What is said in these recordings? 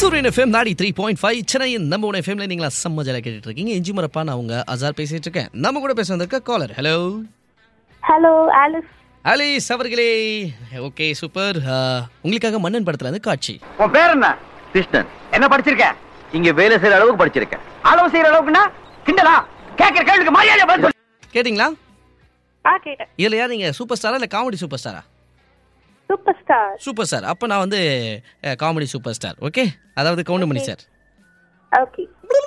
சூரியன் எஃப்எம் நாடி three point five சென்னையின் நம்ம ஒன் எஃப்எம்ல நீங்களா செம்ம ஜாலியாக கேட்டுட்டு இருக்கீங்க இஞ்சி மரப்பா நான் உங்க அசார் பேசிட்டு இருக்கேன் நம்ம கூட பேச வந்திருக்க caller hello hello Alice Alice அவர்களே ஓகே சூப்பர் உங்களுக்காக மன்னன் படத்துல இருந்து காட்சி உன் பேர் என்ன கிருஷ்ணன் என்ன படிச்சிருக்க இங்க வேலை செய்யற அளவுக்கு படிச்சிருக்கேன் அளவு செய்யற அளவுக்குன்னா கிண்டலா கேட்கிற கேள்விக்கு மரியாதை பதில் சொல்லு கேட்டிங்களா ஆ கேட்டேன் இதுல யார் நீங்க சூப்பர் ஸ்டாரா இல்ல காமெடி சூப்பர் ஸ்டாரா சூப்பர் ஸ்டார் சூப்பர் ஸ்டார் அப்போ நான் வந்து காமெடி சூப்பர் ஸ்டார் ஓகே அதாவது கவுண்டமணி சார் ஓகே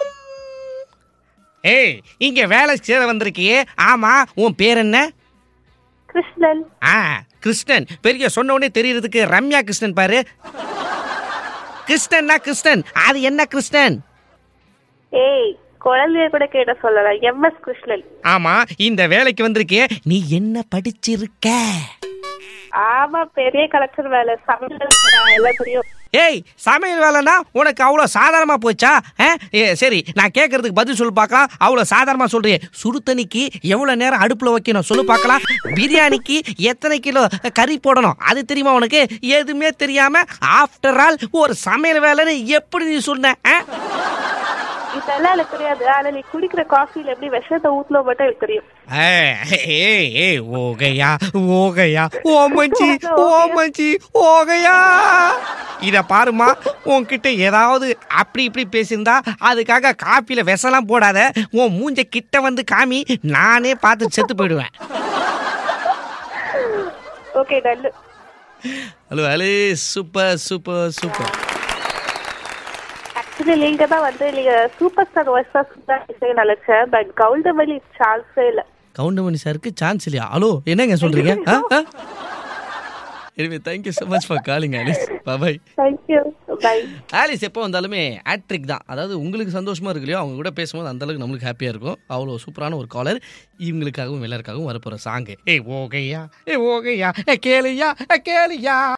ஏய் இங்க வேலை சேர வந்திருக்கியே ஆமா உன் பேர் என்ன கிருஷ்ணன் ஆ கிருஷ்ணன் பெரிய சொன்ன உடனே தெரியறதுக்கு ரம்யா கிருஷ்ணன் பாரு கிருஷ்ணன்னா கிருஷ்ணன் அது என்ன கிருஷ்ணன் ஏய் குழந்தைய கூட கேட்ட சொல்லலாம் எம்எஸ் கிருஷ்ணன் ஆமா இந்த வேலைக்கு வந்திருக்கே நீ என்ன படிச்சிருக்க ஆமா பெரிய கலெக்டர் வேலை சமையல் எல்லாம் தெரியும் ஏய் சமையல் வேலைன்னா உனக்கு அவ்வளோ சாதாரணமாக போச்சா ஆ? ஏ சரி நான் கேட்கறதுக்கு பதில் சொல்லு பார்க்கலாம் அவ்வளோ சாதாரணமாக சொல்றியே சுடு தண்ணிக்கு எவ்வளோ நேரம் அடுப்பில் வைக்கணும் சொல்லு பார்க்கலாம் பிரியாணிக்கு எத்தனை கிலோ கறி போடணும் அது தெரியுமா உனக்கு எதுவுமே தெரியாமல் ஆஃப்டர் ஆல் ஒரு சமையல் வேலைன்னு எப்படி நீ சொன்ன ஆ? இதெல்லாம் எனக்கு தெரியாது ஆனா நீ குடிக்கிற காஃபில எப்படி விஷத்தை ஊத்துல மட்டும் எனக்கு தெரியும் ஏ, ஏய் ஏய் ஓகையா ஓகையா ஓமஞ்சி ஓமஞ்சி ஓகையா இத பாருமா உன்கிட்ட ஏதாவது அப்படி இப்படி பேசியிருந்தா அதுக்காக காப்பில விஷலாம் போடாத உன் மூஞ்ச கிட்ட வந்து காமி நானே பார்த்து செத்து போயிடுவேன் ஓகே நல்லு ஹலோ அலே சூப்பர் சூப்பர் சூப்பர் ஆக்சுவலி நீங்க தான் வந்து நீங்க சூப்பர் ஸ்டார் வாய்ஸ் தான் சூப்பர் நினைச்சேன் பட் கவுண்டமல்லி சான்ஸே இல்ல கவுண்டமணி சாருக்கு சான்ஸ் இல்லையா ஹலோ என்னங்க சொல்றீங்க anyway thank you so much for calling Alice bye thank you bye Alice எப்போ வந்தாலுமே ஆட்ரிக் தான் அதாவது உங்களுக்கு சந்தோஷமா இருக்கு இல்லையோ அவங்க கூட பேசும்போது அந்த அளவுக்கு நம்மளுக்கு ஹாப்பியாக இருக்கும் அவ்வளோ சூப்பரான ஒரு காலர் இவங்களுக்காகவும் எல்லாருக்காகவும் வரப்போகிற சாங்கு ஏ ஓகையா ஏ ஓகையா ஏ கேளியா ஏ கேளியா